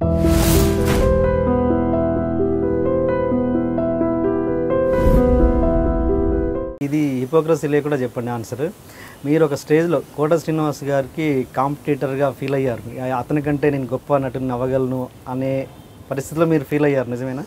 ఇది హిపోక్రసీ లేకుండా చెప్పండి ఆన్సర్ మీరు ఒక స్టేజ్లో కోట శ్రీనివాస్ గారికి కాంపిటీటర్గా ఫీల్ అయ్యారు అతని కంటే నేను గొప్ప నటుని అవ్వగలను అనే పరిస్థితిలో మీరు ఫీల్ అయ్యారు నిజమేనా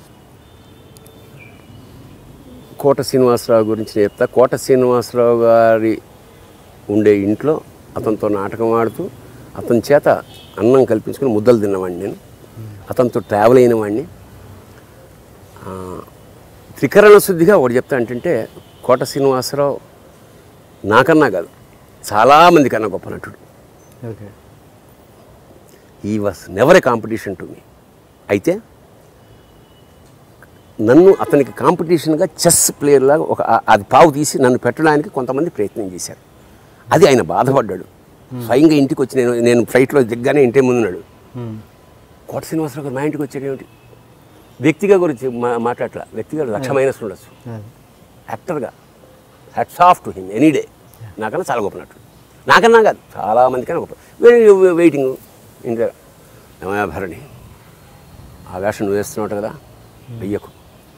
కోట శ్రీనివాసరావు గురించి నేను చెప్తా కోట శ్రీనివాసరావు గారి ఉండే ఇంట్లో అతనితో నాటకం ఆడుతూ అతని చేత అన్నం కల్పించుకుని ముద్దలు తిన్నవాడిని నేను అతనితో ట్రావెల్ అయిన వాడిని ఆ, త్రికరణ శుద్ధిగా ఒకటి చెప్తా అంటే కోట శ్రీనివాసరావు నాకన్నా కాదు చాలామంది కన్నా గొప్ప నటుడు okay he was never a competition to me అయితే నన్ను అతనికి కాంపిటీషన్గా చెస్ ప్లేయర్ లాగా ఒక ఆ- అది పావు తీసి నన్ను పెట్టడానికి కొంతమంది ప్రయత్నం చేశారు అది ఆయన బాధపడ్డాడు స్వయంగా ఇంటికి వచ్చి నేను నేను ఫ్లైట్లో దిగ్గానే ఇంటి ముందున్నాడు కోట శ్రీనివాసరావు గారు మా ఇంటికి వచ్చాడు ఏమిటి వ్యక్తిగా గురించి మా మాట్లాడట్లా వ్యక్తిగా లక్ష మైనస్ ఉండొచ్చు యాక్టర్గా hats off to him any day నాకన్నా చాలా గొప్ప నటుడు నాకన్నా కాదు చాలా మందికన్నా గొప్ప వెయి- వెయిటింగ్ ఇంకా ఏమయ్యా భరణి ఆ వేషం నువ్వు వేస్తున్నావు కదా వెయ్యకు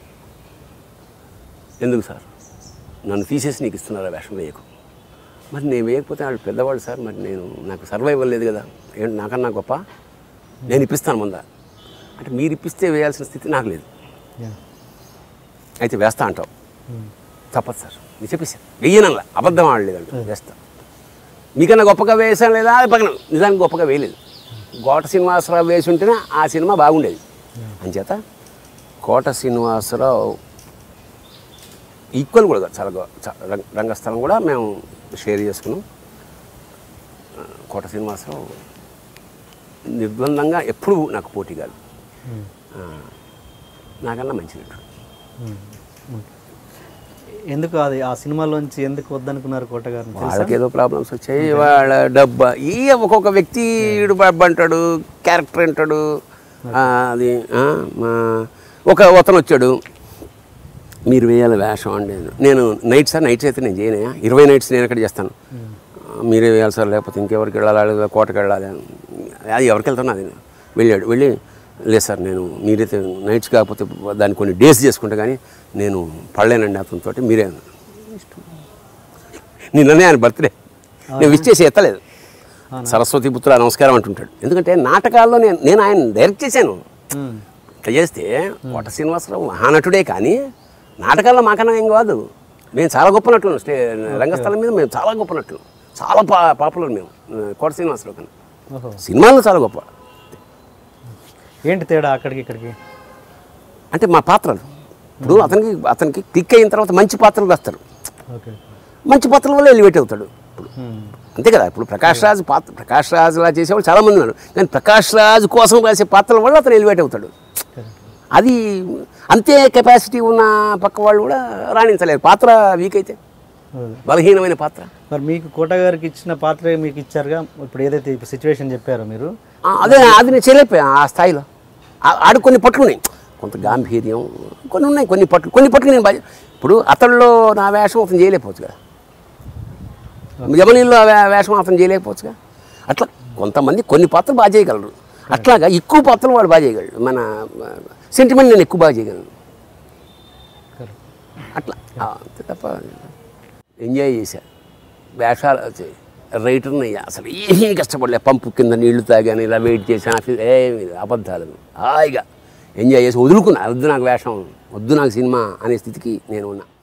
ఎందుకు సార్ నన్ను తీసేసి నీకు ఇస్తున్నారు ఆ వేషం వేయకు మరి నేను వేయకపోతే వాళ్ళు పెద్దవాళ్ళు సార్ మరి నేను నాకు సర్వైవల్ లేదు కదా ఏంటి నాకన్నా గొప్ప నేను ఇప్పిస్తాను ముందా అంటే మీరు ఇప్పిస్తే వేయాల్సిన స్థితి నాకు లేదు అయితే వేస్తా అంటావు తప్పదు సార్ మీరు చెప్పేసారు వెయ్యనల్లా అబద్ధం ఆడలేదంట వేస్తా మీకన్నా గొప్పగా వేసాను లేదా అది పక్కన నిజానికి గొప్పగా వేయలేదు కోట శ్రీనివాసరావు వేసి ఉంటేనే ఆ సినిమా బాగుండేది అంచేత కోట శ్రీనివాసరావు ఈక్వల్ కూడా కాదు, చాలా గొ- చా- రంగ- రంగస్థలం కూడా మేము షేర్ చేసుకున్నాం ఆ, కోట శ్రీనివాసరావు నిర్బంధంగా ఎప్పుడూ నాకు పోటీ కాదు ఆ, నాకన్నా మంచి నటుడు ఎందుకు అది ఆ సినిమాలోంచి ఎందుకు వద్దనుకున్నారు కోట గారిని తెలుసా? వాళ్ళకి ఏదో ప్రాబ్లమ్స్ వచ్చాయి వాళ్ళ డబ్బా ఈ ఒక్కొక్క వ్యక్తి ఈడు డబ్బు అంటాడు క్యారెక్టర్ అంటాడు ఆ, అది ఆ, మా ఒక అతను వచ్చాడు మీరు వేయాలి వేషం అండి నేను నైట్ సార్ నైట్స్ అయితే నేను చేయనయా ఇరవై నైట్స్ నేను ఎక్కడ చేస్తాను ఆ, మీరే వేయాలి సార్ లేకపోతే ఇంకెవరికి వెళ్ళాలి లేదా కోటకి వెళ్ళాలి అది ఎవరికి వెళ్తాను అది వెళ్ళాడు వెళ్ళి లేదు సార్ నేను మీరైతే నైట్స్ కాకపోతే దాన్ని కొన్ని డేస్ చేసుకుంటే కానీ నేను పడలేనండి అతనితో మీరే నిన్ననే ఆయన బర్త్డే నేను విష్ చేసి ఎత్తలేదు సరస్వతి పుత్ర నమస్కారం అంటుంటాడు ఎందుకంటే నాటకాల్లో నేను నేను ఆయన డైరెక్ట్ చేశాను మ్మ్. ఇట్లా చేస్తే కోట శ్రీనివాసరావు మహానటుడే కానీ నాటకాల్లో మాకన్నా ఏం కాదు మేము చాలా గొప్ప నటులు స్టే రంగస్థలం మీద మేము చాలా గొప్ప నటులు చాలా పా పాపులర్ మేము కోట శ్రీనివాసరావు కన్నా ఓహో సినిమాల్లో చాలా గొప్ప ఏంటి తేడా అక్కడికి ఇక్కడికి అంటే మా పాత్రలు ఇప్పుడు అతనికి అతనికి క్లిక్ అయిన తర్వాత మంచి పాత్రలు వేస్తారు ఓకే మంచి పాత్రల వల్ల ఎలివేట్ అవుతాడు ఇప్పుడు అంతే కదా ఇప్పుడు ప్రకాష్ రాజ్ పాత్ర ప్రకాష్ రాజ్ లా చేసేవాళ్ళు చాలామంది ఉన్నారు కానీ ప్రకాష్ రాజ్ కోసం రాసే పాత్రల వల్ల అతను ఎలివేట్ అవుతాడు అది అంతే కెపాసిటీ ఉన్న పక్క వాళ్ళు కూడా రాణించలేరు పాత్ర వీక్ అయితే బలహీనమైన పాత్ర మరి మీకు కోట గారికి ఇచ్చిన పాత్ర మీకు ఇచ్చారుగా ఇప్పుడు ఏదైతే ఇప్పుడు సిచ్యువేషన్ చెప్పారో మీరు ఆ, అదే అది నేను చేయలేకపోయా ఆ స్థాయిలో ఆ- ఆడు కొన్ని పట్లు ఉన్నాయి కొంత గాంభీర్యం కొన్ని ఉన్నాయి కొన్ని పట్లు కొన్ని పట్లు నేను బాగా ఇప్పుడు అతడిలో నా వేషం అతను చేయలేకపోవచ్చు కదా జమనీల్లో ఆ వే- వేషం అతను చేయలేకపోవచ్చుగా అట్లా కొంతమంది కొన్ని పాత్రలు బాగా చేయగలరు అట్లాగా ఎక్కువ పాత్రలు వాడు బాగా చేయగలడు మన సెంటిమెంట్ నేను ఎక్కువ బాగా చేయగలను అట్లా ఆ, అంతే తప్ప ఎంజాయ్ చేశా వేషాలు వచ్చాయి రైటర్ని అయ్యా అసలు ఏమీ కష్టపడలే పంపు కింద నీళ్లు తాగాను ఇలా వెయిట్ చేశాను ఆఫీస్ ఏమి లేదు, అబద్ధాలు హాయిగా ఎంజాయ్ చేసి వదులుకున్నా వద్దు నాకు వేషం వద్దు నాకు సినిమా అనే స్థితికి నేను ఉన్నా